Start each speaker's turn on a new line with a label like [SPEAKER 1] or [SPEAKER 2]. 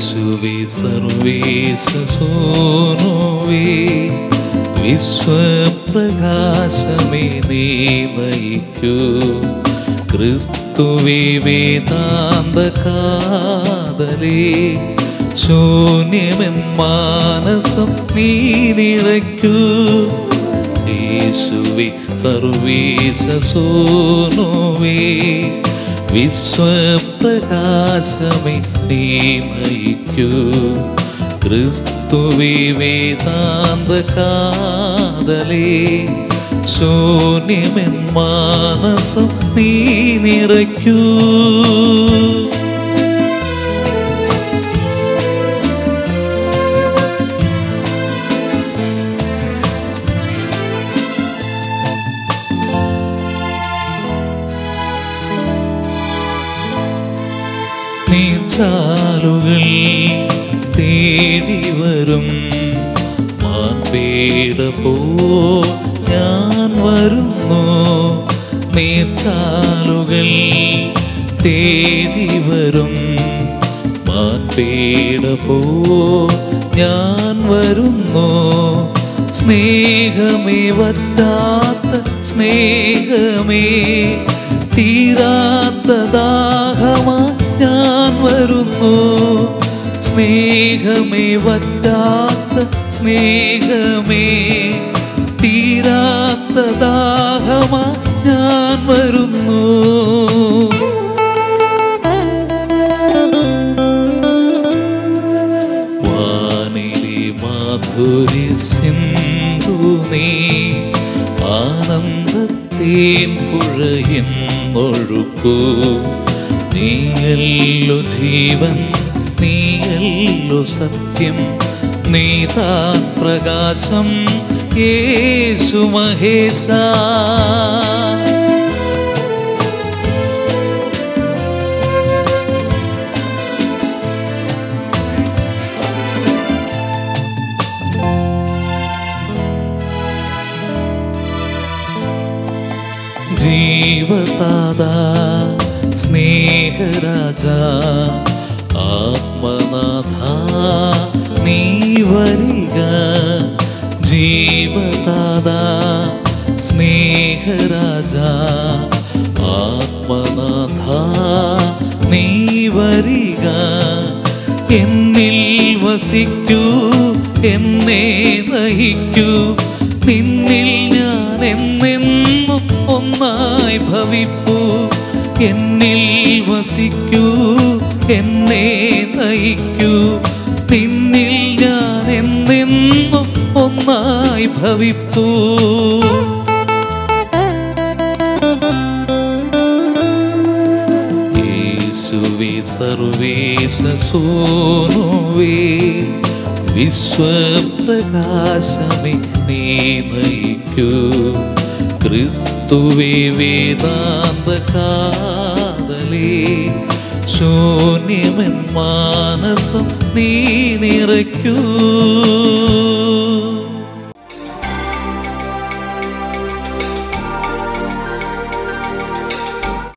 [SPEAKER 1] യേശുവേ സർവേശ സോനുവേ വിശ്വപ്രകാശമേ നീ നയിക്കൂ ക്രിസ്തുവേ വേദാന്ത കാതലേ ശൂന്യമെൻ മാനസം നീ നിറയ്ക്കൂ യേശുവേ സർവേശ സോനുവേ വിശ്വപ്രകാശമേ നീ നയിക്കൂ ക്രിസ്തുവേ വേദാന്ത കാതലേ ശൂന്യമെൻ മാനസം നീ നിറയ്ക്കൂ നീർച്ചാലുകൾ തേടി വരും മാൻപേട പോ ഞാൻ വരുന്നു നീർച്ചാലുകൾ തേടി വരും മാൻപേട പോ ഞാൻ വരുന്നു സ്നേഹമേ വറ്റാത്ത സ്നേഹമേ തീരാത്ത ദാഹമായി ഞാൻ വരുന്നു സ്നേഹമേ വറ്റാത്ത സ്നേഹമേ തീരാത്ത ദാഹമായി ഞാൻ വരുന്നു വാനിലെ മാധുരി സിന്ധു നീ ആനന്ദത്തേൻ പുഴയും ഒഴുക്കൂ നീയല്ലോ ജീവൻ നീയല്ലോ സത്യം നീതാൻ പ്രകാശം യേശു മഹേശ ജീവതാത സ്നേഹരാജ ആത്മനാഥ നീ വരിക ജീവതാത സ്നേഹരാജ ആത്മനാഥ നീ വരിക എന്നിൽ വസിക്കൂ എന്നെ നയിക്കൂ നിന്നിൽ ഞാൻ എന്നെന്നും ഒന്നായി ഭവിപ്പൂ എന്നിൽ വസിക്കൂ എന്നെ നയിക്കൂ നിന്നിൽ ഞാൻ എന്നെന്നും ഒന്നായി ഭവിപ്പൂ യേശുവേ സർവേശ സോനുവേ വിശ്വപ്രകാശമേ നീ നയിക്കൂ ക്രിസ്തുവേ വേദാന്ത കാതലേ ശൂന്യമെൻ മാനസം നീ നിറയ്ക്കൂ